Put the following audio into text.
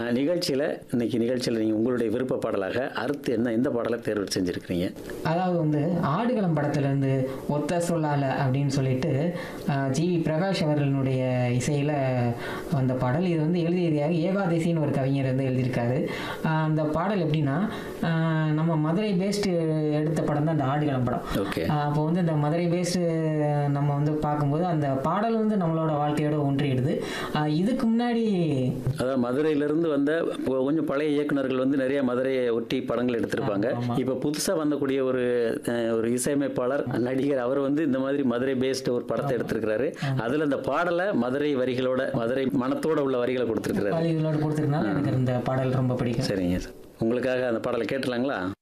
நிகழ்ச்சியில் இன்னைக்கு நிகழ்ச்சியில் நீங்கள் உங்களுடைய விருப்ப பாடலாக அடுத்து என்ன எந்த பாடலை தேர்வு செஞ்சுருக்கிறீங்க அதாவது வந்து ஆடுகளம் படத்துலேருந்து ஒத்த சொல்லால அப்படின்னு சொல்லிட்டு ஜிவி பிரகாஷ் அவர்களுடைய இசையில் வந்த பாடல் இது வந்து எழுதியதாக ஏகாதசின்னு ஒரு கவிஞர் வந்து எழுதியிருக்காரு ஆஹ் அந்த பாடல் எப்படின்னா ஆஹ் நம்ம மதுரை பேஸ்டு எடுத்த படம் தான் அந்த ஆடுகளம் படம் ஓகே ஆஹ் அப்போ வந்து இந்த மதுரை பேஸ்டு நம்ம வந்து பார்க்கும்போது அந்த பாடல் வந்து நம்மளோட வாழ்க்கையோட ஒன்றிடுது ஆஹ் இதுக்கு முன்னாடி அதாவது மதுரையிலிருந்து வந்த கொ- கொஞ்சம் பழைய இயக்குனர்கள் வந்து நிறைய மதுரையை ஒட்டி படங்கள் எடுத்திருப்பாங்க ஆமா. இப்போ புதுசாக வந்தக்கூடிய ஒரு அஹ், ஒரு இசையமைப்பாளர் நடிகர் அவர் வந்து இந்த மாதிரி மதுரை பேஸ்டு ஒரு படத்தை எடுத்திருக்கிறாரு அதில் இந்த பாடலை மதுரை வரிகளோட மதுரை மனத்தோட உள்ள வரிகளை கொடுத்துருக்கிறாரு பாலிகளோட கொடுத்துருக்கனால எனக்கு இந்த பாடல் ரொம்ப பிடிக்கும் சரிங்க சார் உங்களுக்காக அந்த பாடலை கேட்டுலாங்களா